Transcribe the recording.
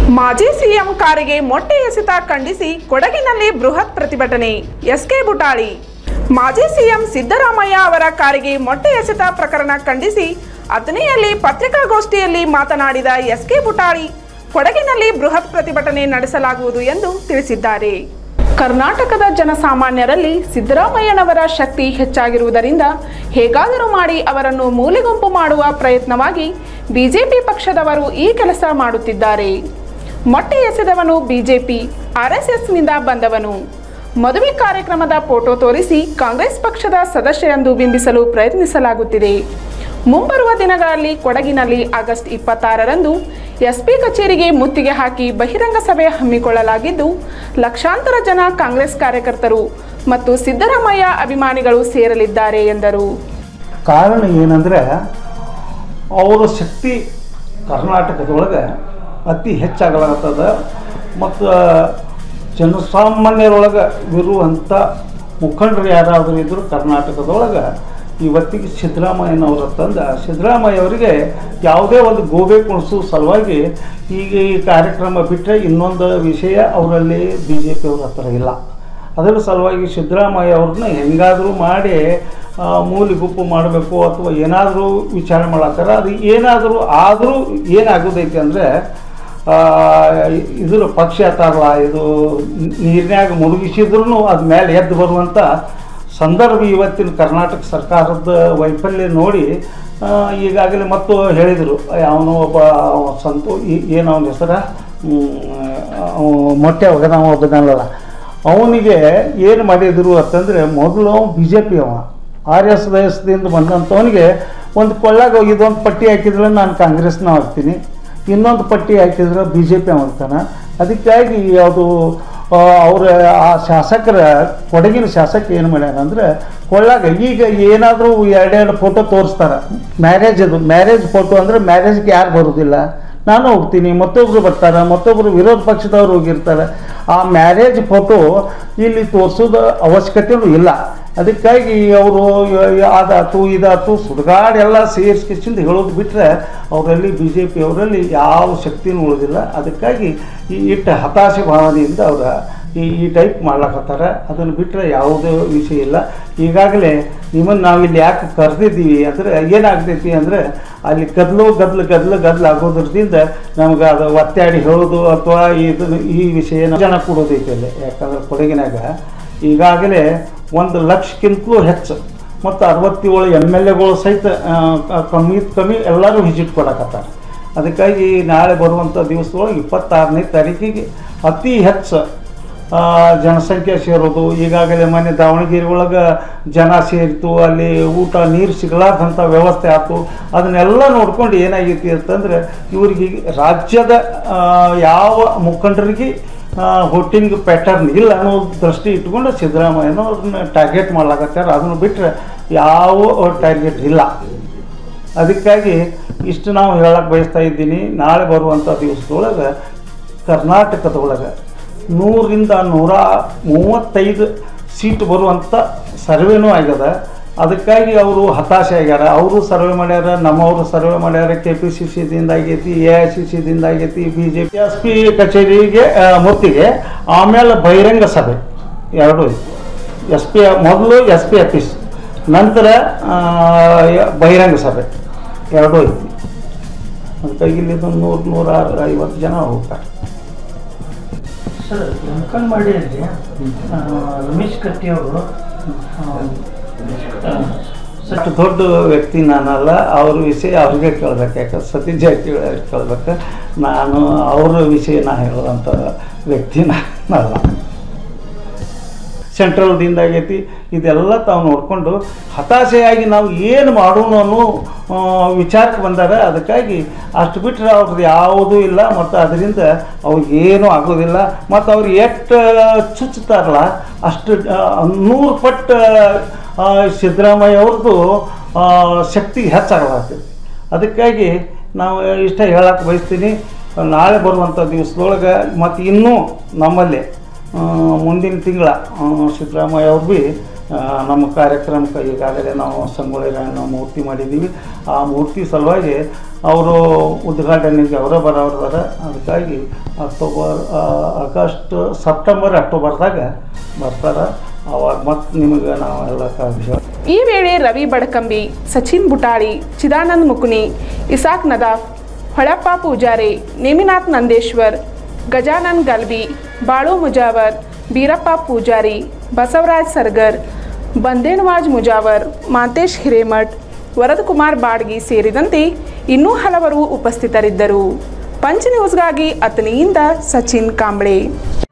ಮಾಜಿ ಸಿಎಂ ಕಾರಿಗೆ ಮೊಟ್ಟೆ ಎಸೆತ ಖಂಡಿಸಿ ಕೊಡಗಿನಲ್ಲಿ ಬೃಹತ್ ಪ್ರತಿಭಟನೆ ಎಸ್ಕೆ ಬುಟಾಳಿ ಮಾಜಿ ಸಿಎಂ ಸಿದ್ದರಾಮಯ್ಯ ಅವರ ಕಾರಿಗೆ ಮೊಟ್ಟೆ ಎಸೆತ ಪ್ರಕರಣ ಖಂಡಿಸಿ ಅಥಣಿಯಲ್ಲಿ ಪತ್ರಿಕಾಗೋಷ್ಠಿಯಲ್ಲಿ ಮಾತನಾಡಿದ ಎಸ್ಕೆ ಬುಟಾಳಿ ಕೊಡಗಿನಲ್ಲಿ ಬೃಹತ್ ಪ್ರತಿಭಟನೆ ನಡೆಸಲಾಗುವುದು ಎಂದು ತಿಳಿಸಿದ್ದಾರೆ ಕರ್ನಾಟಕದ ಜನಸಾಮಾನ್ಯರಲ್ಲಿ ಸಿದ್ದರಾಮಯ್ಯನವರ ಶಕ್ತಿ ಹೆಚ್ಚಾಗಿರುವುದರಿಂದ ಹೇಗಾದರೂ ಮಾಡಿ ಅವರನ್ನು ಮೂಲೆಗುಂಪು ಮಾಡುವ ಪ್ರಯತ್ನವಾಗಿ ಬಿಜೆಪಿ ಪಕ್ಷದವರು ಈ ಕೆಲಸ ಮಾಡುತ್ತಿದ್ದಾರೆ ಮೊಟ್ಟೆ ಎಸೆದವನು ಬಿಜೆಪಿ ಆರ್ಎಸ್ಎಸ್ನಿಂದ ಬಂದವನು ಮದುವೆ ಕಾರ್ಯಕ್ರಮದ ಫೋಟೋ ತೋರಿಸಿ ಕಾಂಗ್ರೆಸ್ ಪಕ್ಷದ ಸದಸ್ಯರೆಂದು ಬಿಂಬಿಸಲು ಪ್ರಯತ್ನಿಸಲಾಗುತ್ತಿದೆ ಮುಂಬರುವ ದಿನಗಳಲ್ಲಿ ಕೊಡಗಿನಲ್ಲಿ ಆಗಸ್ಟ್ ಇಪ್ಪತ್ತಾರರಂದು ಎಸ್ಪಿ ಕಚೇರಿಗೆ ಮುತ್ತಿಗೆ ಹಾಕಿ ಬಹಿರಂಗ ಸಭೆ ಹಮ್ಮಿಕೊಳ್ಳಲಾಗಿದ್ದು ಲಕ್ಷಾಂತರ ಜನ ಕಾಂಗ್ರೆಸ್ ಕಾರ್ಯಕರ್ತರು ಮತ್ತು ಸಿದ್ದರಾಮಯ್ಯ ಅಭಿಮಾನಿಗಳು ಸೇರಲಿದ್ದಾರೆ ಎಂದರು ಕಾರಣ ಏನಂದರೆ ಅವರ ಶಕ್ತಿ ಕರ್ನಾಟಕದೊಳಗೆ ಅತಿ ಹೆಚ್ಚಾಗಲಾಗ್ತದ ಮತ್ತು ಜನಸಾಮಾನ್ಯರೊಳಗೆ ಇರುವಂಥ ಮುಖಂಡರು ಯಾರಾದರೂ ಇದ್ದರೂ ಕರ್ನಾಟಕದೊಳಗೆ ಇವತ್ತಿಗೆ ಸಿದ್ದರಾಮಯ್ಯನವರ ತಂದ ಸಿದ್ದರಾಮಯ್ಯ ಅವರಿಗೆ ಯಾವುದೇ ಒಂದು ಗೋಬೆ ಕುಣಿಸೋ ಸಲುವಾಗಿ ಈಗ ಈ ಕಾರ್ಯಕ್ರಮ ಬಿಟ್ಟರೆ ಇನ್ನೊಂದು ವಿಷಯ ಅವರಲ್ಲಿ ಬಿ ಜೆ ಪಿಯವ್ರ ಹತ್ರ ಇಲ್ಲ ಅದರ ಸಲುವಾಗಿ ಸಿದ್ದರಾಮಯ್ಯ ಅವ್ರನ್ನ ಹೆಂಗಾದರೂ ಮಾಡಿ ಆ, ಮೂಲಿಗುಪ್ಪು ಮಾಡಬೇಕು ಅಥವಾ ಏನಾದರೂ ವಿಚಾರ ಮಾಡತ್ತಾರ ಅದು ಏನಾದರೂ ಆದರೂ ಏನಾಗೋದೈತಿ ಅಂದರೆ ಇದ್ರ ಪಕ್ಷ ಅತ್ತಾರಲ್ಲ ಇದು ನೀರಿನಾಗ ಮುಳುಗಿಸಿದ್ರೂ ಅದ ಮೇಲೆ ಎದ್ದು ಬರುವಂಥ ಸಂದರ್ಭ ಇವತ್ತಿನ ಕರ್ನಾಟಕ ಸರ್ಕಾರದ ವೈಫಲ್ಯ ನೋಡಿ ಆ, ಈಗಾಗಲೇ ಮತ್ತು ಹೇಳಿದರು ಅವನು ಒಬ್ಬ ಅವ ಸಂತು ಈ- ಏನು ಅವನ ಹೆಸರ ಮೊಟ್ಟೆ ಒಗದವ ಒಬ್ಬದಲ್ಲ ಅವನಿಗೆ ಏನು ಮಾಡಿದರು ಅಂತಂದರೆ ಮೊದಲು ಬಿ ಜೆ ಪಿ ಅವ ಆರ್ ಎಸ್ ವಯಸ್ಸದಿಂದ ಬಂದಂಥವನಿಗೆ ಒಂದು ಕೊಳ್ಳಾಗ ಇದೊಂದು ಪಟ್ಟಿ ಹಾಕಿದ್ರೆ ನಾನು ಕಾಂಗ್ರೆಸ್ನ ಆಗ್ತೀನಿ ಇನ್ನೊಂದು ಪಟ್ಟಿ ಹಾಕಿದ್ರೆ ಬಿ ಜೆ ಪಿ ಆಗ್ತಾನೆ ಅದಕ್ಕಾಗಿ ಅದು ಅವರ ಆ ಶಾಸಕರ ಕೊಡಗಿನ ಶಾಸಕ ಏನು ಮಾಡ್ಯಾರ ಅಂದರೆ ಕೊಳ್ಳಾಗ ಈಗ ಏನಾದರೂ ಎರಡೆರಡು ಫೋಟೋ ತೋರಿಸ್ತಾರೆ ಮ್ಯಾರೇಜ್ ಅದು ಮ್ಯಾರೇಜ್ ಫೋಟೋ ಅಂದರೆ ಮ್ಯಾರೇಜ್ಗೆ ಯಾರು ಬರೋದಿಲ್ಲ ನಾನು ಹೋಗ್ತೀನಿ ಮತ್ತೊಬ್ಬರು ಬರ್ತಾರೆ ಮತ್ತೊಬ್ಬರು ವಿರೋಧ ಪಕ್ಷದವ್ರು ಹೋಗಿರ್ತಾರೆ ಆ ಮ್ಯಾರೇಜ್ ಫೋಟೋ ಇಲ್ಲಿ ತೋರಿಸೋದು ಅವಶ್ಯಕತೆಯೂ ಇಲ್ಲ ಅದಕ್ಕಾಗಿ ಅವರು ಅದಾತು ಇದಾತು ಸುಡುಗಾಡೆಲ್ಲ ಸೇರಿಸ್ಕಿಸಿಂದ ಹೇಳೋದು ಬಿಟ್ಟರೆ ಅವರಲ್ಲಿ ಬಿ ಜೆ ಪಿ ಅವರಲ್ಲಿ ಯಾವ ಶಕ್ತಿನೂ ಉಳಿದಿಲ್ಲ ಅದಕ್ಕಾಗಿ ಈ ಇಟ್ಟು ಹತಾಶೆ ಭಾವನೆಯಿಂದ ಅವರ ಈ ಈ ಟೈಪ್ ಮಾಡ್ಲಕತ್ತಾರ ಅದನ್ನು ಬಿಟ್ಟರೆ ಯಾವುದೇ ವಿಷಯ ಇಲ್ಲ ಈಗಾಗಲೇ ನಿಮ್ಮನ್ನು ನಾವಿಲ್ಲಿ ಯಾಕೆ ಕರೆದಿದ್ದೀವಿ ಅಂದರೆ ಏನಾಗ್ತೈತಿ ಅಂದರೆ ಅಲ್ಲಿ ಗದ್ಲು ಗದ್ಲು ಗದ್ಲು ಗದ್ಲು ಆಗೋದ್ರದಿಂದ ನಮ್ಗೆ ಅದು ಒತ್ತಾಡಿ ಹೇಳೋದು ಅಥವಾ ಇದನ್ನು ಈ ವಿಷಯ ಜನ ಕೊಡೋದೈತೆ ಅಲ್ಲಿ ಯಾಕಂದ್ರೆ ಕೊಡಗಿನಾಗ ಈಗಾಗಲೇ ಒಂದು ಲಕ್ಷಕ್ಕಿಂತಲೂ ಹೆಚ್ಚು ಮತ್ತು ಅರವತ್ತೇಳು ಎಮ್ ಎಲ್ ಎಗಳು ಸಹಿತ ಆ, ಕ- ಕಮ್ಮಿ ಕಮ್ಮಿ ಎಲ್ಲರೂ ವಿಸಿಟ್ ಕೊಡಕತ್ತಾರೆ ಅದಕ್ಕಾಗಿ ನಾಳೆ ಬರುವಂಥ ದಿವಸದೊಳಗೆ ಇಪ್ಪತ್ತಾರನೇ ತಾರೀಕಿಗೆ ಅತಿ ಹೆಚ್ಚು ಆ, ಜನಸಂಖ್ಯೆ ಸೇರೋದು ಈಗಾಗಲೇ ಮೊನ್ನೆ ದಾವಣಗೆರೆ ಒಳಗೆ ಜನ ಸೇರಿತು ಅಲ್ಲಿ ಊಟ ನೀರು ಸಿಗಲಾರ್ದಂಥ ವ್ಯವಸ್ಥೆ ಆಯ್ತು ಅದನ್ನೆಲ್ಲ ನೋಡ್ಕೊಂಡು ಏನಾಗೈತಿ ಅಂತಂದರೆ ಇವರಿಗೆ ರಾಜ್ಯದ ಆ, ಯಾವ ಮುಖಂಡರಿಗೆ ಹೊಟ್ಟಿಂಗ್ ಪ್ಯಾಟರ್ನ್ ಇಲ್ಲ ಅನ್ನೋ ದೃಷ್ಟಿ ಇಟ್ಕೊಂಡು ಸಿದ್ದರಾಮಯ್ಯನವ್ರನ್ನ ಟಾರ್ಗೆಟ್ ಮಾಡ್ಲಾಕತ್ತಾರೆ ಅದನ್ನು ಬಿಟ್ಟರೆ ಯಾವ ಟಾರ್ಗೆಟ್ ಇಲ್ಲ ಅದಕ್ಕಾಗಿ ಇಷ್ಟು ನಾವು ಹೇಳಕ್ಕೆ ಬಯಸ್ತಾ ಇದ್ದೀನಿ ನಾಳೆ ಬರುವಂಥ ದಿವಸದೊಳಗೆ ಕರ್ನಾಟಕದೊಳಗೆ ನೂರಿಂದ ನೂರ ಮೂವತ್ತೈದು ಸೀಟ್ ಬರುವಂಥ ಸರ್ವೆನೂ ಆಗ್ಯದ ಅದಕ್ಕಾಗಿ ಅವರು ಹತಾಶೆ ಆಗ್ಯಾರ ಅವರು ಸರ್ವೆ ಮಾಡ್ಯಾರ ನಮ್ಮವರು ಸರ್ವೆ ಮಾಡ್ಯಾರ ಕೆ ಪಿ ಸಿ ಸಿದಿಂದ ಆಗೈತಿ ಎ ಐ ಸಿ ಸಿದಿಂದ ಆಗೈತಿ B J P S P ಕಚೇರಿಗೆ ಆ, ಮುತ್ತಿಗೆ ಆಮೇಲೆ ಬಹಿರಂಗ ಸಭೆ ಎರಡೂ ಐತಿ ಎಸ್ ಪಿ ಮೊದಲು ಎಸ್ ಪಿ ಆಫೀಸ್ ನಂತರ ಆ, ಯ- ಬಹಿರಂಗ ಸಭೆ ಎರಡೂ ಐತಿ ಅದಕ್ಕಾಗಿ ಇಲ್ಲಿ ನೂರು ನೂರ ಐವತ್ತು ಜನ ಹೋಗ್ತಾರೆ ಸರ್ ಅಂಕನ್ವಾಡಿಯಲ್ಲಿ ಆ, ರಮೇಶ್ ಕತ್ತಿ ಅವರು ಅಷ್ಟು ದೊಡ್ಡ ವ್ಯಕ್ತಿ ನಾನಲ್ಲ ಅವ್ರ ವಿಷಯ ಅವ್ರಿಗೆ ಕೇಳ್ಬೇಕು ಯಾಕಂದ್ರೆ ಸತೀಶ್ ಜಾರಕಿಹೊಳಿ ಅವ್ರಿಗೆ ಕೇಳ್ಬೇಕು ನಾನು ಅವ್ರ ವಿಷಯ ನಾ ಹೇಳೋದಂಥ ವ್ಯಕ್ತಿ ನಾನಲ್ಲ ಸೆಂಟ್ರಲ್ದಿಂದ ಆಗೈತಿ ಇದೆಲ್ಲ ತಾವು ನೋಡಿಕೊಂಡು ಹತಾಶೆಯಾಗಿ ನಾವು ಏನು ಮಾಡೋಣ ಅನ್ನೋ ಆ, ವಿಚಾರಕ್ಕೆ ಬಂದಾರ ಅದಕ್ಕಾಗಿ ಅಷ್ಟು ಬಿಟ್ಟರೆ ಅವ್ರದ್ದು ಯಾವುದೂ ಇಲ್ಲ ಮತ್ತು ಅದರಿಂದ ಅವ್ರಿಗೇನೂ ಆಗೋದಿಲ್ಲ ಮತ್ತು ಅವ್ರು ಎಷ್ಟು ಚುಚ್ಚುತ್ತಾರಲ್ಲ ಅಷ್ಟು ಆ, ನೂರು ಪಟ್ಟು ಆ, ಸಿದ್ದರಾಮಯ್ಯ ಅವ್ರದ್ದು ಆ, ಶಕ್ತಿ ಹೆಚ್ಚಾಗಲಾಗ್ತೈತಿ ಅದಕ್ಕಾಗಿ ನಾವು ಇಷ್ಟ ಹೇಳಕ್ಕೆ ಬಯಸ್ತೀನಿ ನಾಳೆ ಬರುವಂಥ ದಿವಸದೊಳಗೆ ಮತ್ತು ಇನ್ನೂ ನಮ್ಮಲ್ಲಿ ಆ, ಮುಂದಿನ ತಿಂಗಳ ಸಿದ್ದರಾಮಯ್ಯ ಅವ್ರು ಭೀ ಆ, ನಮ್ಮ ಕಾರ್ಯಕ್ರಮಕ್ಕೆ ಈಗಾಗಲೇ ನಾವು ಸಂಗೊಳ್ಳಿ ರಾಯಣ್ಣ ಮೂರ್ತಿ ಮಾಡಿದ್ದೀವಿ ಆ ಮೂರ್ತಿ ಸಲುವಾಗಿ ಅವರು ಉದ್ಘಾಟನೆಗೆ ಅವರೇ ಬರೋರ್ದಾರ ಅದಕ್ಕಾಗಿ ಅಕ್ಟೋಬರ್ ಆ, ಆಗಸ್ಟ್ ಸೆಪ್ಟೆಂಬರ್ ಅಕ್ಟೋಬರ್ದಾಗ ಬರ್ತಾರೆ ಅವಾಗ ಮತ್ತೆ ನಿಮಗೆ ನಾವು ಎಲ್ಲ ವಿಷಯ ಈ ವೇಳೆ ರವಿ ಬಡಕಂಬಿ ಸಚಿನ್ ಬುಟಾಳಿ ಚಿದಾನಂದ್ ಮುಕುನಿ ಇಸಾಕ್ ನದಾಫ್ ಹೊಳಪ್ಪ ಪೂಜಾರೆ ನೇಮಿನಾಥ್ ನಂದೇಶ್ವರ್ ಗಜಾನನ್ ಗಲ್ಬಿ ಬಾಳು ಮುಜಾವರ್ ಬೀರಪ್ಪ ಪೂಜಾರಿ ಬಸವರಾಜ್ ಸರ್ಗರ್ ಬಂದೇಣವಾಜ್ ಮುಜಾವರ್ ಮಾತೇಶ್ ಹಿರೇಮಠ್ ವರದಕುಮಾರ್ ಬಾಡ್ಗಿ ಸೇರಿದಂತೆ ಇನ್ನೂ ಹಲವರು ಉಪಸ್ಥಿತರಿದ್ದರು ಪಂಚ್ ನ್ಯೂಸ್ಗಾಗಿ ಅತನಿಯಿಂದ ಸಚಿನ್ ಕಾಂಬ್ಳೆ